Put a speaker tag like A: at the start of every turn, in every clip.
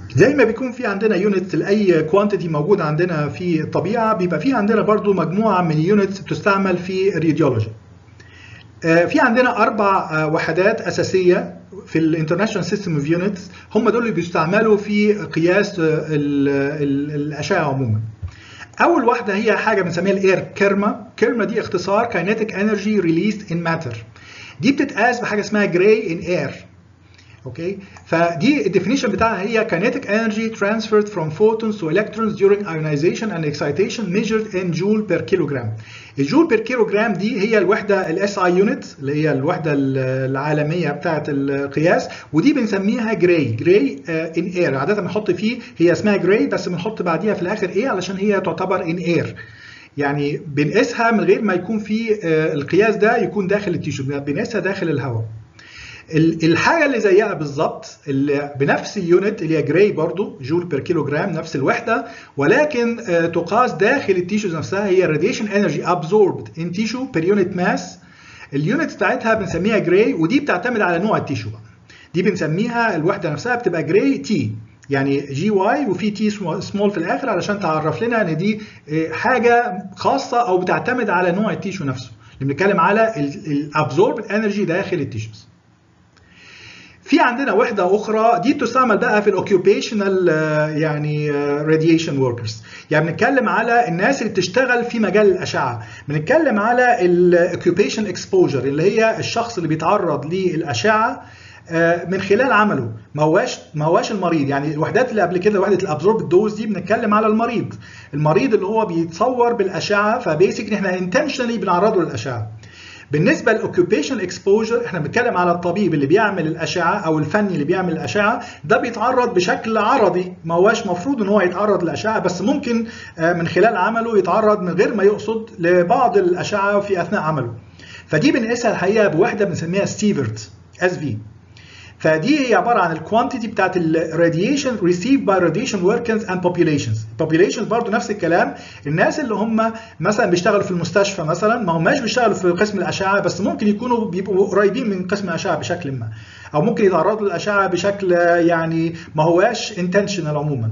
A: زي ما بيكون في عندنا يونت لاي كوانتيتي موجود عندنا في الطبيعه بيبقى في عندنا برضو مجموعه من اليونتس بتستعمل في الراديولوجي في عندنا اربع وحدات اساسيه في الانترناشونال سيستم اوف يونتس هم دول اللي بيستعملوا في قياس ال ال الاشعه عموما اول واحده هي حاجه بنسميها الاير كيرما كيرما دي اختصار كاينيتيك انرجي ريليست ان ماتر دي بتتقاس بحاجه اسمها جراي ان اير اوكي فدي الديفينيشن بتاعها هي kinetic energy transferred from photons to electrons during ionization and excitation measured in joule per kilogram الجول بير كيلوجرام دي هي الوحده الاس اي يونت اللي هي الوحده العالميه بتاعه القياس ودي بنسميها جراي جراي ان اير عاده بنحط فيه هي اسمها جراي بس بنحط بعديها في الاخر ايه علشان هي تعتبر ان اير يعني بنقيسها من غير ما يكون في القياس ده يكون داخل التيشو بنقيسها داخل الهواء الحاجه اللي زيها بالظبط اللي بنفس اليونت اللي هي جراي برضو جول بير كيلو جرام نفس الوحده ولكن تقاس داخل التيشوز نفسها هي راديشن انرجي ابزوربد ان تيشو بير يونت ماس اليونت بتاعتها بنسميها جراي ودي بتعتمد على نوع التيشو بقى دي بنسميها الوحده نفسها بتبقى جراي تي يعني جي واي وفي تي سمول في الاخر علشان تعرف لنا ان دي حاجه خاصه او بتعتمد على نوع التيشو نفسه اللي بنتكلم على الابزوربد انرجي داخل التيشوز في عندنا وحده اخرى دي بتستعمل بقى في الاوكيوبيشنال يعني راديشن وركرز يعني بنتكلم على الناس اللي بتشتغل في مجال الاشعه بنتكلم على الاوكيوبيشن اكسبوجر اللي هي الشخص اللي بيتعرض للاشعه من خلال عمله ما هواش ما هواش المريض يعني الوحدات اللي قبل كده وحده الابزورب دوز دي بنتكلم على المريض المريض اللي هو بيتصور بالاشعه فبيسكلي احنا انتشنالي بنعرضه للاشعه بالنسبه للاوكيوبيشن اكسبوجر احنا بنتكلم على الطبيب اللي بيعمل الاشعه او الفني اللي بيعمل الاشعه ده بيتعرض بشكل عرضي ما هواش مفروض ان هو يتعرض للاشعه بس ممكن من خلال عمله يتعرض من غير ما يقصد لبعض الاشعه في اثناء عمله فدي بنقيسها الحقيقه بوحده بنسميها ستيفرت اس في فدي هي عباره عن الكوانتيتي بتاعت الراديشن ريسيف باي راديشن وركرز اند بوبيوليشنز populations برضه نفس الكلام الناس اللي هم مثلا بيشتغلوا في المستشفى مثلا ما هماش بيشتغلوا في قسم الاشعه بس ممكن يكونوا بيبقوا قريبين من قسم الاشعه بشكل ما او ممكن يتعرضوا للاشعه بشكل يعني ما هواش انتشنال عموما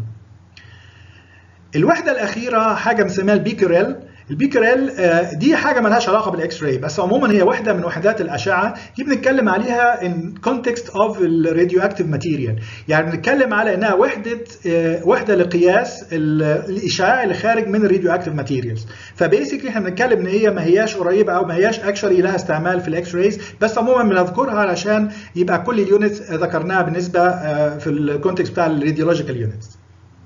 A: الوحده الاخيره حاجه بنسميها البيكريل البيكريل دي حاجه مالهاش علاقه بالاكس راي بس عموما هي واحده من وحدات الاشعه دي بنتكلم عليها ان كونتكست اوف الراديو اكتيف ماتيريال يعني بنتكلم على انها وحده وحده لقياس الاشعاع اللي خارج من الراديو اكتيف ماتيريالز فبيسكلي احنا بنتكلم ان هي ما هياش قريبه او ما هياش اكشولي لها استعمال في الاكس رايز بس عموما بنذكرها علشان يبقى كل اليونت ذكرناها بالنسبه في الكونتكست بتاع الراديولوجيكال يونتس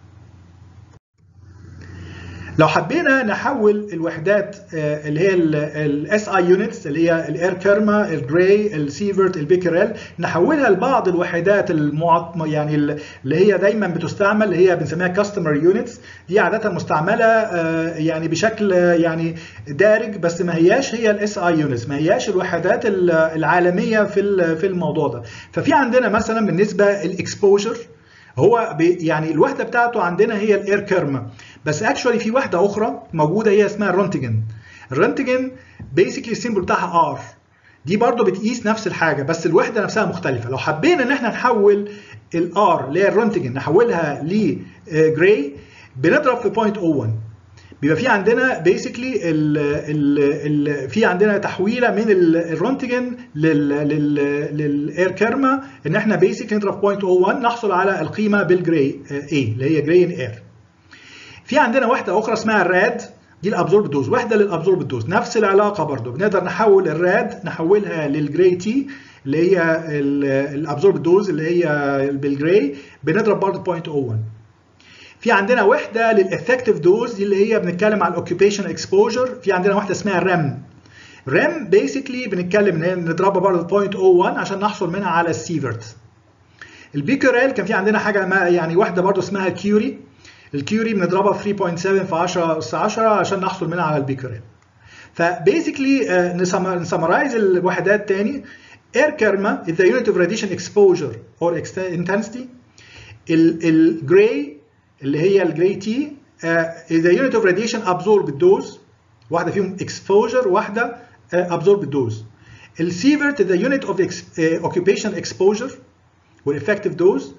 A: لو حبينا نحول الوحدات اللي هي الاس اي يونتس اللي هي الاير كيرما الجراي السيفرت البيكريل نحولها لبعض الوحدات المعط... يعني اللي هي دايما بتستعمل اللي هي بنسميها كاستمر يونتس دي عاده مستعمله يعني بشكل يعني دارج بس ما هياش هي الاس اي يونتس ما هياش الوحدات العالميه في في الموضوع ده ففي عندنا مثلا بالنسبه الاكسبوجر هو يعني الوحده بتاعته عندنا هي الاير كيرما بس اكشولي في واحده اخرى موجوده هي اسمها الرونتجن الرونتجن بيسكلي السيمبل بتاعها ار دي برضو بتقيس نفس الحاجه بس الوحده نفسها مختلفه لو حبينا ان احنا نحول الار اللي هي الرونتجن نحولها لجراي بنضرب في 0.01 بيبقى في عندنا بيسكلي في عندنا تحويله من الرونتجن للاير كيرما ان احنا بيسكلي نضرب 0.01 نحصل على القيمه بالجراي اي اللي هي جراي ان اير في عندنا واحده اخرى اسمها الراد دي الابزورب دوز واحده للابزورب دوز نفس العلاقه برضو بنقدر نحول الراد نحولها للجراي تي اللي هي الابزورب دوز اللي هي بالجراي بنضرب برضو 0.01 في عندنا وحده للافكتيف دوز دي اللي هي بنتكلم على الاوكيبيشن اكسبوجر في عندنا واحده اسمها ريم ريم بيسكلي بنتكلم ان نضربها برضه 0.01 عشان نحصل منها على السيفرت البيكوريل كان في عندنا حاجه ما يعني واحده برضه اسمها كيوري الكيوري بنضربها في 3.7 في 10 اس 10 عشان نحصل منها على البيكوريل فبيسكلي نسمرايز الوحدات تاني اير كيرما is the unit of radiation exposure or intensity الجراي اللي هي الجراي تي is the unit of radiation absorbed dose واحده فيهم exposure واحده uh, absorbed dose السيفرت is the unit of ex, uh, occupation exposure والeffective dose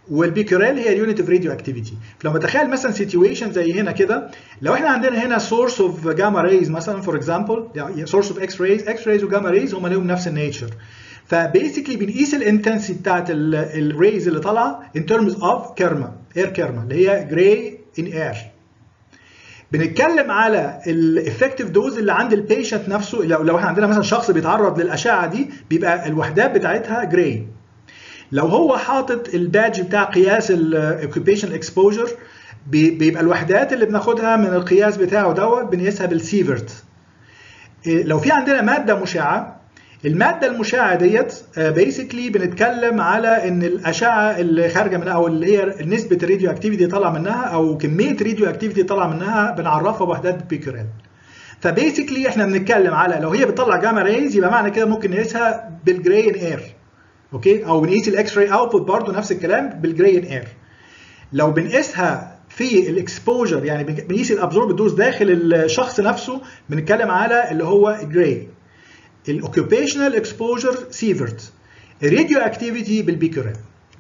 A: والبيكورال هي اليونت اوف راديو اكتيفيتي فلما تخيل مثلا سيتويشن زي هنا كده لو احنا عندنا هنا سورس اوف جاما ريز مثلا فور اكزامبل سورس اوف اكس ريز اكس ريز وجاما ريز هم لهم نفس النيتشر فبيسكلي بنقيس الانتنسيتي بتاعت الريز اللي طالعه ان ترمز اوف كيرما اير كيرما اللي هي جراي ان اير بنتكلم على الافكتيف دوز اللي عند البيشنت نفسه لو لو احنا عندنا مثلا شخص بيتعرض للاشعه دي بيبقى الوحدات بتاعتها جراي لو هو حاطط البادج بتاع قياس الاوكيبيشن اكسبوجر بيبقى الوحدات اللي بناخدها من القياس بتاعه دوت بنقيسها بالسيفرت لو في عندنا ماده مشعه الماده المشعه ديت بيسكلي بنتكلم على ان الاشعه اللي خارجه منها او اللي هي نسبه الراديو اكتيفيتي طالعه منها او كميه راديو اكتيفيتي طالعه منها بنعرفها بوحدات بيكورال فبيسكلي احنا بنتكلم على لو هي بتطلع جاما ريز يبقى معنى كده ممكن نقيسها بالجراي ان اير اوكي او بنقيس الاكس راي اوتبوت برضه نفس الكلام بالجراي ان اير لو بنقيسها في الاكسبوجر يعني بنقيس الابزورب دوز داخل الشخص نفسه بنتكلم على اللي هو جراي الاوكيوبيشنال اكسبوجر سيفرت الراديو اكتيفيتي بالبيكورال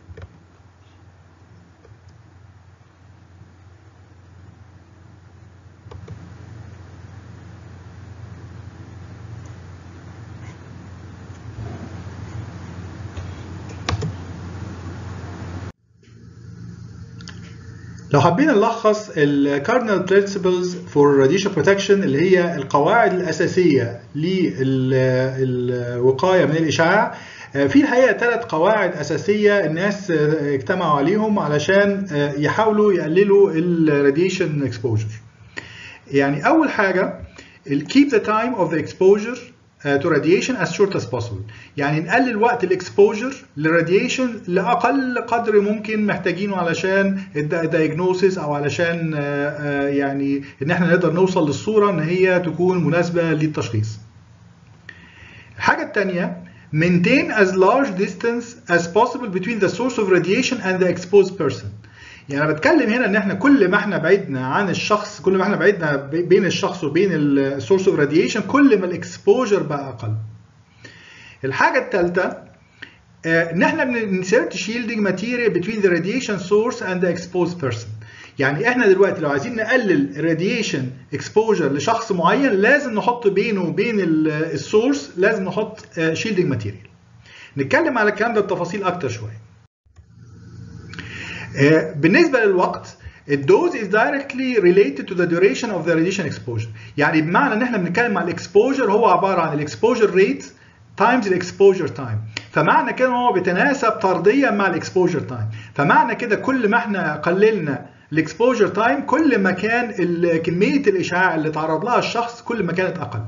A: لو حابين نلخص الكاردينال برنسبلز فور راديشن بروتكشن اللي هي القواعد الاساسيه للوقايه من الاشعاع في الحقيقه ثلاث قواعد اساسيه الناس اجتمعوا عليهم علشان يحاولوا يقللوا الراديشن اكسبوجر يعني اول حاجه keep the time of the exposure to radiation as short as possible يعني نقلل وقت الاكسبوجر للراديشن لاقل قدر ممكن محتاجينه علشان الدايجنوسيس او علشان يعني ان احنا نقدر نوصل للصوره ان هي تكون مناسبه للتشخيص الحاجه الثانيه maintain as large distance as possible between the source of radiation and the exposed person يعني انا بتكلم هنا ان احنا كل ما احنا بعدنا عن الشخص كل ما احنا بعدنا بين الشخص وبين السورس اوف راديشن كل ما الاكسبوجر بقى اقل الحاجه الثالثه ان احنا بنسيرت شيلدنج ماتيريال between the radiation source and the exposed person يعني احنا دلوقتي لو عايزين نقلل الراديشن اكسبوجر لشخص معين لازم نحط بينه وبين السورس لازم نحط شيلدنج ماتيريال نتكلم على الكلام ده بتفاصيل اكتر شويه بالنسبه للوقت الدوز is directly related to the duration of the radiation exposure يعني بمعنى ان احنا بنتكلم على الاكسبوجر هو عباره عن الاكسبوجر ريت تايمز الاكسبوجر تايم فمعنى كده ان هو بيتناسب طرديا مع الاكسبوجر تايم فمعنى كده كل ما احنا قللنا الاكسبوجر تايم كل ما كان كميه الاشعاع اللي تعرض لها الشخص كل ما كانت اقل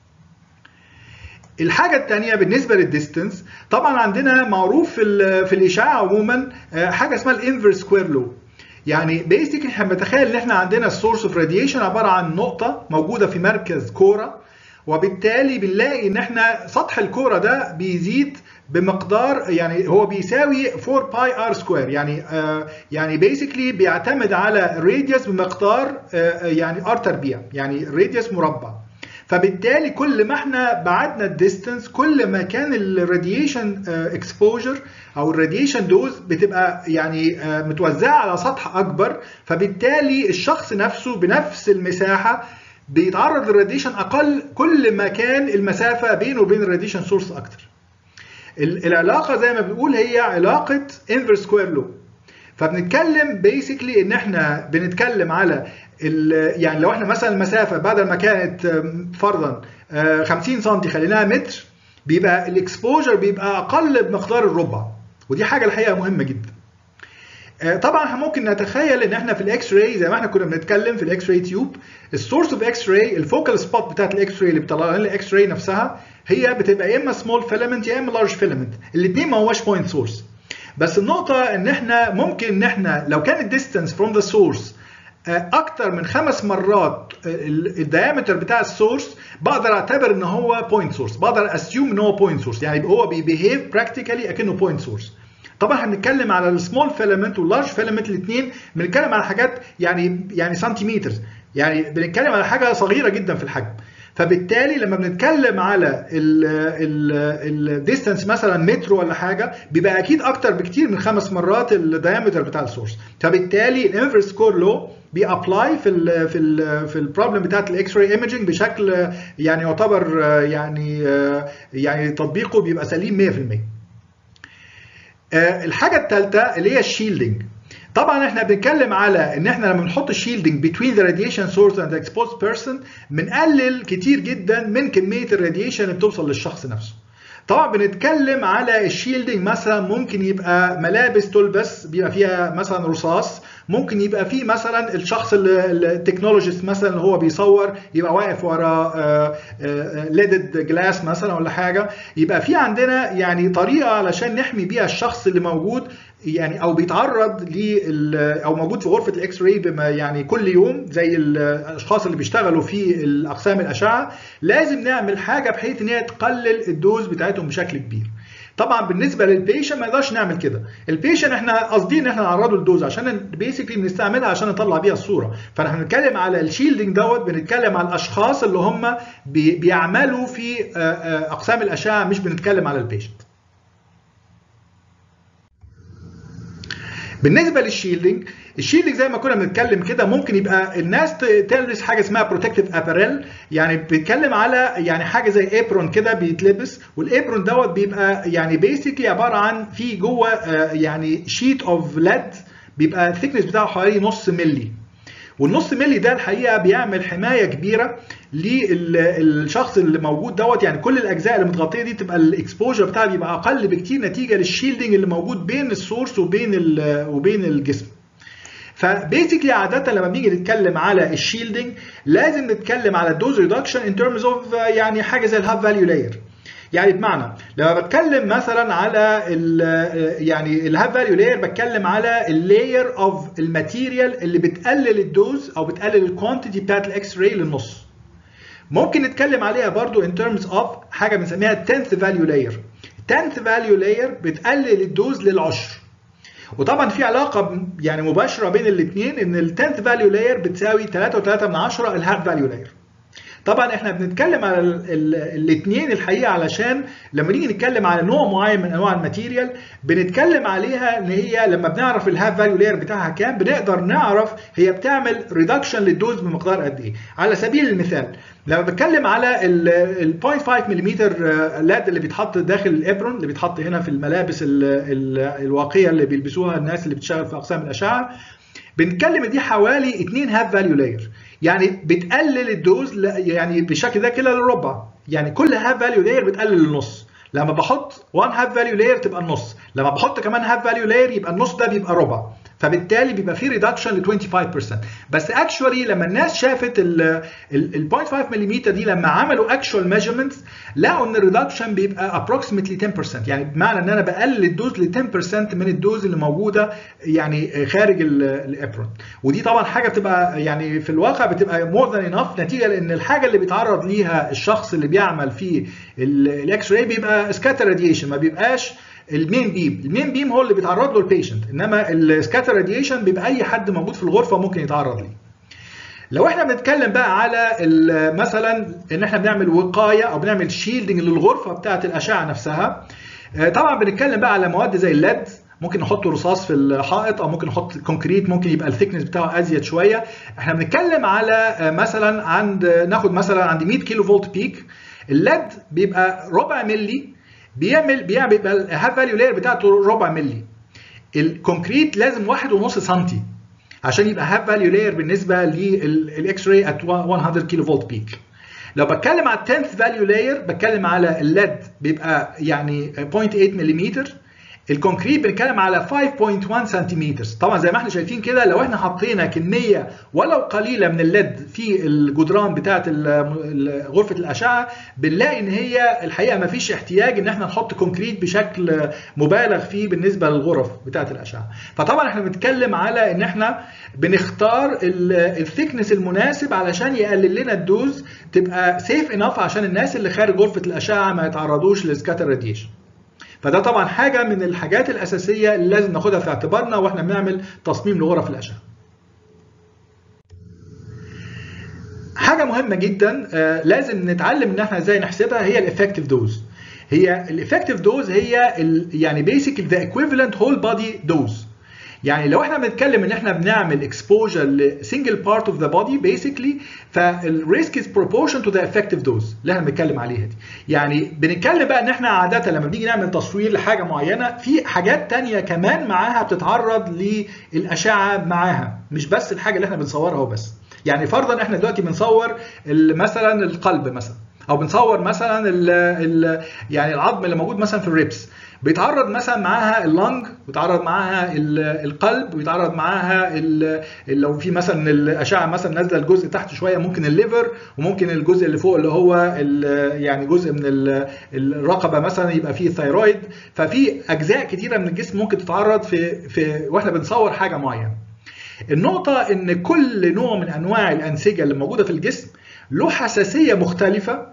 A: الحاجه الثانيه بالنسبه للديستنس طبعا عندنا معروف في في الاشعاع عموما حاجه اسمها الانفرس سكوير لو يعني بيسكلي احنا بنتخيل ان احنا عندنا السورس اوف راديشن عباره عن نقطه موجوده في مركز كوره وبالتالي بنلاقي ان احنا سطح الكوره ده بيزيد بمقدار يعني هو بيساوي 4 باي ار سكوير يعني آه يعني بيسكلي بيعتمد على الراديوس بمقدار آه يعني ار تربيع يعني راديوس مربع فبالتالي كل ما احنا بعدنا الديستنس كل ما كان الراديشن اكسبوجر او الراديشن دوز بتبقى يعني متوزعه على سطح اكبر فبالتالي الشخص نفسه بنفس المساحه بيتعرض للراديشن اقل كل ما كان المسافه بينه وبين الراديشن سورس اكتر العلاقه زي ما بنقول هي علاقه انفرس سكوير لو فبنتكلم بيسكلي ان احنا بنتكلم على يعني لو احنا مثلا المسافه بدل ما كانت فرضا 50 سم خليناها متر بيبقى الاكسبوجر بيبقى اقل بمقدار الربع ودي حاجه الحقيقه مهمه جدا طبعا احنا ممكن نتخيل ان احنا في الاكس راي زي ما احنا كنا بنتكلم في الاكس راي تيوب السورس اوف اكس راي الفوكال سبوت بتاعت الاكس راي اللي بتطلع لنا الاكس راي نفسها هي بتبقى يا اما سمول فيلامنت يا اما لارج فيلامنت الاثنين ما هواش بوينت سورس بس النقطه ان احنا ممكن ان احنا لو كان الديستانس فروم ذا سورس اكتر من خمس مرات الدايمتر بتاع السورس بقدر اعتبر ان هو بوينت سورس بقدر اسيوم ان هو بوينت سورس يعني هو بيبيهيف براكتيكالي اكنه بوينت سورس طبعا احنا بنتكلم على السمول فيلامنت واللارج فيلامنت الاثنين بنتكلم على حاجات يعني يعني سنتيمتر يعني بنتكلم على حاجه صغيره جدا في الحجم فبالتالي لما بنتكلم على الديستانس مثلا متر ولا حاجه بيبقى اكيد اكتر بكتير من خمس مرات الدايمتر بتاع السورس فبالتالي الانفرس سكور لو بيابلاي في ال في ال في البروبلم بتاعت الاكس راي ايمجنج بشكل يعني يعتبر يعني يعني تطبيقه بيبقى سليم 100% الحاجه الثالثه اللي هي الشيلدنج طبعا احنا بنتكلم على ان احنا لما بنحط الشيلدنج between the radiation source and the exposed person بنقلل كتير جدا من كميه الراديشن اللي بتوصل للشخص نفسه طبعا بنتكلم على الشيلدنج مثلا ممكن يبقى ملابس تلبس بيبقى فيها مثلا رصاص ممكن يبقى في مثلا الشخص التكنولوجيست مثلا اللي هو بيصور يبقى واقف ورا ليدد جلاس مثلا ولا حاجه يبقى في عندنا يعني طريقه علشان نحمي بيها الشخص اللي موجود يعني او بيتعرض ل او موجود في غرفه الاكس راي بما يعني كل يوم زي الاشخاص اللي بيشتغلوا في الاقسام الاشعه لازم نعمل حاجه بحيث ان هي تقلل الدوز بتاعتهم بشكل كبير طبعا بالنسبه للبيشن ما نقدرش نعمل كده البيشن احنا قاصدين ان احنا نعرضه للدوز عشان بيسكلي بنستعملها عشان نطلع بيها الصوره فاحنا بنتكلم على الشيلدنج دوت بنتكلم على الاشخاص اللي هم بيعملوا في اقسام الاشعه مش بنتكلم على البيشنت بالنسبه للشيلدنج الشيلدنج زي ما كنا بنتكلم كده ممكن يبقى الناس تلبس حاجه اسمها بروتكتيف اباريل يعني بيتكلم على يعني حاجه زي ايبرون كده بيتلبس والايبرون دوت بيبقى يعني بيسكلي عباره عن في جوه يعني شيت اوف ليد بيبقى الثيكنس بتاعه حوالي نص ملي والنص ملي ده الحقيقه بيعمل حمايه كبيره للشخص اللي موجود دوت يعني كل الاجزاء اللي متغطيه دي تبقى الاكسبوجر بتاعها بيبقى اقل بكتير نتيجه للشيلدنج اللي موجود بين السورس وبين وبين الجسم. فبيسكلي عاده لما بنيجي نتكلم على الشيلدنج لازم نتكلم على الدوز ريدكشن ان ترمز اوف يعني حاجه زي الهاف فاليو لاير. يعني بمعنى لما بتكلم مثلا على ال يعني الهاف فاليو لاير بتكلم على اللاير اوف الماتيريال اللي بتقلل الدوز او بتقلل الكوانتيتي بتاعت الاكس راي للنص. ممكن نتكلم عليها برضو in terms of حاجه بنسميها 10th value layer 10th value layer بتقلل الدوز للعشر وطبعا في علاقه يعني مباشره بين الاثنين ان ال 10th value layer بتساوي 3.3 من 10 الهاف فاليو لاير طبعا احنا بنتكلم على الاثنين الحقيقه علشان لما نيجي نتكلم على نوع معين من انواع الماتيريال بنتكلم عليها ان هي لما بنعرف الهاف فاليو لاير بتاعها كام بنقدر نعرف هي بتعمل ريدكشن للدوز بمقدار قد ايه على سبيل المثال لما بتكلم على ال 0.5 ملم لاد اللي بيتحط داخل الابرون اللي بيتحط هنا في الملابس ال ال الواقيه اللي بيلبسوها الناس اللي بتشتغل في اقسام الاشعه بنتكلم دي حوالي 2 هاف فاليو لاير يعني بتقلل الدوز يعني بشكل ده كده للربع يعني كل هاف فاليو لاير بتقلل النص لما بحط 1 هاف فاليو لاير تبقى النص لما بحط كمان هاف فاليو لاير يبقى النص ده بيبقى ربع فبالتالي بيبقى في ريدكشن ل 25% بس اكشولي لما الناس شافت ال 0.5 ملم دي لما عملوا اكشوال ميجرمنتس لقوا ان الريدكشن بيبقى approximately 10% يعني بمعنى ان انا بقلل الدوز ل 10% من الدوز اللي موجوده يعني خارج الابرون ودي طبعا حاجه بتبقى يعني في الواقع بتبقى مور ذان انف نتيجه لان الحاجه اللي بيتعرض ليها الشخص اللي بيعمل في الاكس راي بيبقى سكاتر راديشن ما بيبقاش المين بيم المين بيم هو اللي بيتعرض له البيشنت انما السكاتر راديشن بيبقى اي حد موجود في الغرفه ممكن يتعرض ليه لو احنا بنتكلم بقى على مثلا ان احنا بنعمل وقايه او بنعمل شيلدنج للغرفه بتاعه الاشعه نفسها طبعا بنتكلم بقى على مواد زي الليد ممكن نحط رصاص في الحائط او ممكن نحط كونكريت ممكن يبقى الثيكنس بتاعه ازيد شويه احنا بنتكلم على مثلا عند ناخد مثلا عند 100 كيلو فولت بيك الليد بيبقى ربع ملي بيعمل بيعمل بيبقى الهاف فاليو لاير بتاعته ربع ملي الكونكريت لازم واحد ونص سنتي عشان يبقى هاف فاليو لاير بالنسبه للاكس راي ات 100 كيلو فولت بيك لو بتكلم على 10th فاليو لاير بتكلم على الليد بيبقى يعني 0.8 ملم الكونكريت بنتكلم على 5.1 سنتيمتر طبعا زي ما احنا شايفين كده لو احنا حطينا كميه ولو قليله من الليد في الجدران بتاعه غرفه الاشعه بنلاقي ان هي الحقيقه ما فيش احتياج ان احنا نحط كونكريت بشكل مبالغ فيه بالنسبه للغرف بتاعه الاشعه فطبعا احنا بنتكلم على ان احنا بنختار الثيكنس المناسب علشان يقلل لنا الدوز تبقى سيف انف عشان الناس اللي خارج غرفه الاشعه ما يتعرضوش لسكاتر راديشن فده طبعا حاجه من الحاجات الاساسيه اللي لازم ناخدها في اعتبارنا واحنا بنعمل تصميم لغرف الاشعه. حاجه مهمه جدا آه لازم نتعلم ان احنا ازاي نحسبها هي الافكتيف دوز هي الافكتيف دوز هي ال يعني بيسك ذا ايكويفالنت هول بودي دوز يعني لو احنا بنتكلم ان احنا بنعمل اكسبوجر لسنجل بارت اوف ذا بودي بيسكلي فالريسك از بروبورشن تو ذا افكتيف دوز اللي احنا بنتكلم عليها دي يعني بنتكلم بقى ان احنا عاده لما بنيجي نعمل تصوير لحاجه معينه في حاجات تانية كمان معاها بتتعرض للاشعه معاها مش بس الحاجه اللي احنا بنصورها وبس يعني فرضا احنا دلوقتي بنصور مثلا القلب مثلا او بنصور مثلا ال ال يعني العظم اللي موجود مثلا في الريبس بيتعرض مثلا معاها اللنج بيتعرض معاها القلب بيتعرض معاها لو في مثلا الاشعه مثلا نازله الجزء تحت شويه ممكن الليفر وممكن الجزء اللي فوق اللي هو يعني جزء من الرقبه مثلا يبقى فيه الثيرويد ففي اجزاء كتيره من الجسم ممكن تتعرض في في واحنا بنصور حاجه معينه النقطه ان كل نوع من انواع الانسجه اللي موجوده في الجسم له حساسيه مختلفه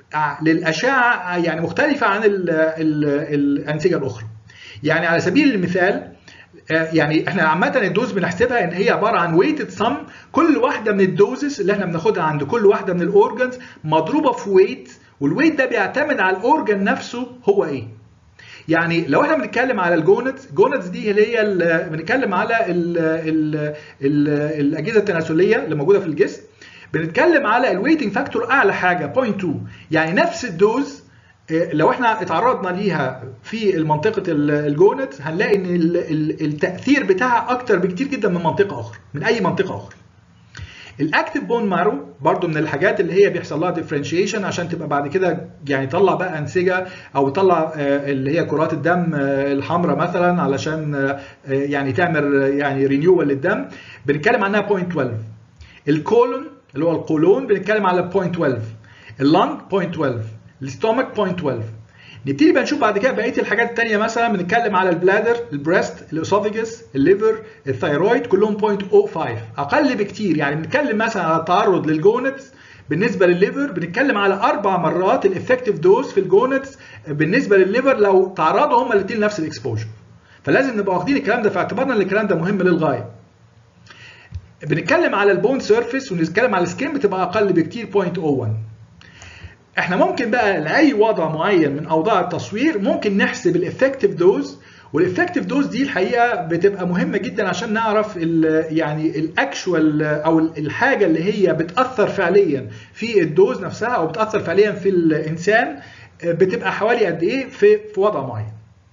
A: للاشعه يعني مختلفه عن ال ال الانسجه الاخرى. يعني على سبيل المثال يعني احنا عامه الدوز بنحسبها ان هي عباره عن ويتد سم كل واحده من الدوزز اللي احنا بناخدها عند كل واحده من الاورجنز مضروبه في ويت والويت ده بيعتمد على الاورجن نفسه هو ايه. يعني لو احنا بنتكلم على الجونتس الجونتس دي اللي هي بنتكلم على ال ال ال الاجهزه التناسليه اللي موجوده في الجسم بنتكلم على الويتنج فاكتور اعلى حاجه 0.2 يعني نفس الدوز لو احنا اتعرضنا ليها في منطقه الجونت هنلاقي ان التاثير بتاعها اكتر بكتير جدا من منطقه اخرى من اي منطقه اخرى الاكتف بون مارو برضو من الحاجات اللي هي بيحصل لها ديفرنشيشن عشان تبقى بعد كده يعني تطلع بقى انسجه او تطلع اللي هي كرات الدم الحمراء مثلا علشان يعني تعمل يعني رينيوال للدم بنتكلم عنها 0.12 الكولون اللي هو القولون بنتكلم على 0.12 اللنج 0.12 الاستومك 0.12 نبتدي بقى نشوف بعد كده بقيه الحاجات الثانيه مثلا بنتكلم على البلادر البريست الاسوفيجس الليفر الثايرويد كلهم 0.05 اقل بكتير يعني بنتكلم مثلا على التعرض للجونتس بالنسبه للليفر بنتكلم على اربع مرات الافكتيف دوز في الجونتس بالنسبه للليفر لو تعرضوا هما الاثنين لنفس الاكسبوجر فلازم نبقى واخدين الكلام ده في اعتبارنا ان الكلام ده مهم للغايه بنتكلم على البون سيرفيس ونتكلم على السكين بتبقى اقل بكتير 0.01 احنا ممكن بقى لاي وضع معين من اوضاع التصوير ممكن نحسب الافكتيف دوز والافكتيف دوز دي الحقيقه بتبقى مهمه جدا عشان نعرف ال يعني الاكشوال او الحاجه اللي هي بتاثر فعليا في الدوز نفسها او بتاثر فعليا في الانسان بتبقى حوالي قد ايه في في وضع معين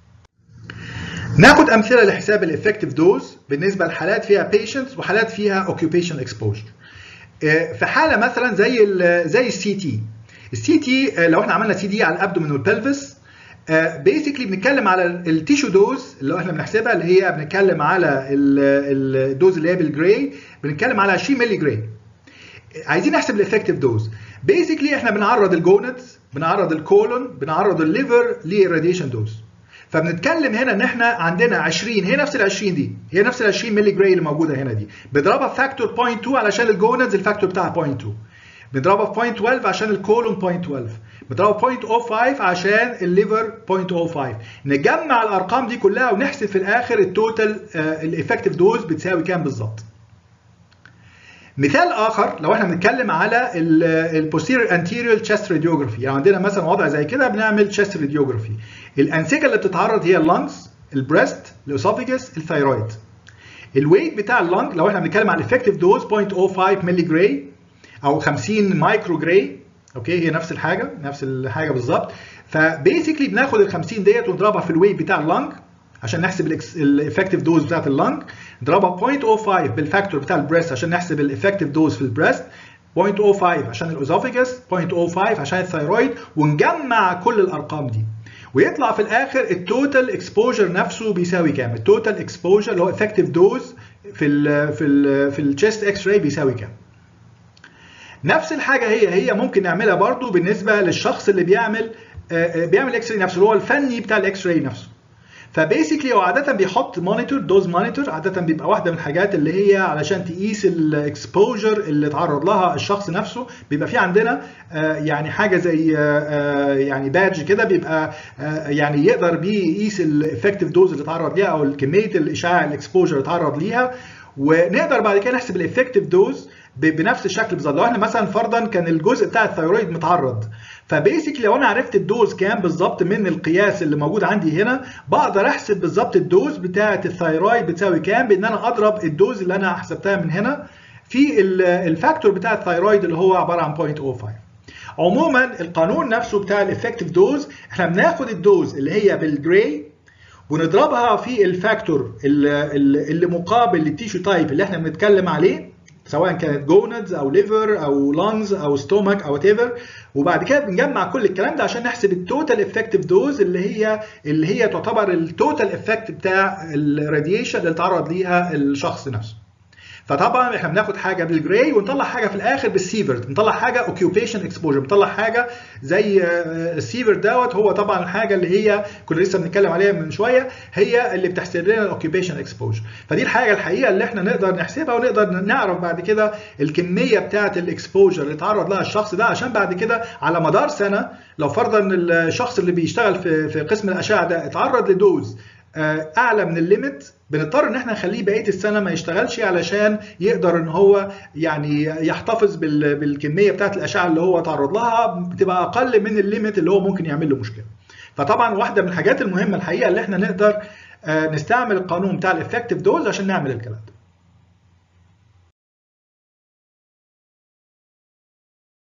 A: ناخد امثله لحساب الافكتيف دوز بالنسبه لحالات فيها patients وحالات فيها occupational exposure في حاله مثلا زي ال زي السي تي السي تي لو احنا عملنا سي دي على الابدومين والبلفس بيسكلي بنتكلم على التيشو دوز اللي احنا بنحسبها اللي هي بنتكلم على الدوز اللي هي بالجراي بنتكلم على 20 مللي جراي عايزين نحسب الافكتيف دوز بيسكلي احنا بنعرض الجونتس بنعرض الكولون بنعرض الليفر للراديشن دوز فبنتكلم هنا ان احنا عندنا 20 هي نفس ال 20 دي هي نفس ال 20 مللي جراي اللي موجوده هنا دي بضربها في فاكتور 0.2 علشان الجونز الفاكتور بتاعها 0.2 بنضربها في 0.12 عشان الكولون 0.12 بنضربها في 0.05 عشان الليفر 0.05 نجمع الارقام دي كلها ونحسب في الاخر التوتال الافكتيف دوز بتساوي كام بالظبط مثال اخر لو احنا بنتكلم على البوستيريور انتيريور تشست راديوجرافي يعني عندنا مثلا وضع زي كده بنعمل تشست راديوجرافي الانسجه اللي بتتعرض هي اللنجز البريست الاسوفيجس الثايرويد الويت بتاع اللنج لو احنا بنتكلم على الافكتيف دوز 0.05 مللي جراي او 50 مايكرو جراي اوكي هي نفس الحاجه نفس الحاجه بالظبط فبيسكلي بناخد ال 50 ديت ونضربها في الويت بتاع اللنج عشان نحسب الافكتيف دوز بتاعت اللنج نضربها 0.05 بالفاكتور بتاع البريست عشان نحسب الافكتيف دوز في البريست 0.05 عشان الاسوفيجس 0.05 عشان الثايرويد ونجمع كل الارقام دي ويطلع في الاخر التوتال اكسبوجر نفسه بيساوي كام التوتال اكسبوجر اللي هو افكتيف دوز في ال في ال في الشيست اكس راي بيساوي كام نفس الحاجه هي هي ممكن نعملها برضو بالنسبه للشخص اللي بيعمل بيعمل اكس راي نفسه اللي هو الفني بتاع الاكس راي نفسه فبيسكلي هو عاده بيحط مونيتور دوز مونيتور عاده بيبقى واحده من الحاجات اللي هي علشان تقيس الاكسبوجر اللي اتعرض لها الشخص نفسه بيبقى في عندنا يعني حاجه زي يعني بادج كده بيبقى يعني يقدر بيه يقيس الافكتيف دوز اللي اتعرض ليها او كميه الاشعاع الاكسبوجر اللي اتعرض ليها ونقدر بعد كده نحسب الافكتيف دوز بنفس الشكل بالظبط لو احنا مثلا فرضا كان الجزء بتاع الثيرويد متعرض فبيسكلي لو انا عرفت الدوز كام بالظبط من القياس اللي موجود عندي هنا بقدر احسب بالظبط الدوز بتاعه الثيرويد بتساوي كام بان انا اضرب الدوز اللي انا حسبتها من هنا في الفاكتور بتاع الثيرويد اللي هو عباره عن 0.05 عموما القانون نفسه بتاع الافكتيف دوز احنا بناخد الدوز اللي هي بالجراي ونضربها في الفاكتور اللي مقابل للتيشو تايب اللي احنا بنتكلم عليه سواء كانت جونادز او ليفر او لانز او ستومك او ايفر وبعد كده بنجمع كل الكلام ده عشان نحسب التوتال افكتيف دوز اللي هي اللي هي تعتبر التوتال افكت بتاع الراديشن اللي تعرض ليها الشخص نفسه فطبعا احنا بناخد حاجه بالجراي ونطلع حاجه في الاخر بالسيفرت نطلع حاجه اوكيوبيشن اكسبوجر بنطلع حاجه زي السيفرت دوت هو طبعا الحاجه اللي هي كنا لسه بنتكلم عليها من شويه هي اللي بتحسب لنا الاوكيوبيشن اكسبوجر فدي الحاجه الحقيقه اللي احنا نقدر نحسبها ونقدر نعرف بعد كده الكميه بتاعه الاكسبوجر اللي اتعرض لها الشخص ده عشان بعد كده على مدار سنه لو فرضا الشخص اللي بيشتغل في في قسم الاشعه ده اتعرض لدوز اعلى من الليميت بنضطر ان احنا نخليه بقيه السنه ما يشتغلش علشان يقدر ان هو يعني يحتفظ بالكميه بتاعه الاشعه اللي هو تعرض لها بتبقى اقل من الليميت اللي هو ممكن يعمل له مشكله. فطبعا واحده من الحاجات المهمه الحقيقه اللي احنا نقدر نستعمل القانون بتاع الافكتيف دوز عشان نعمل الكلام ده.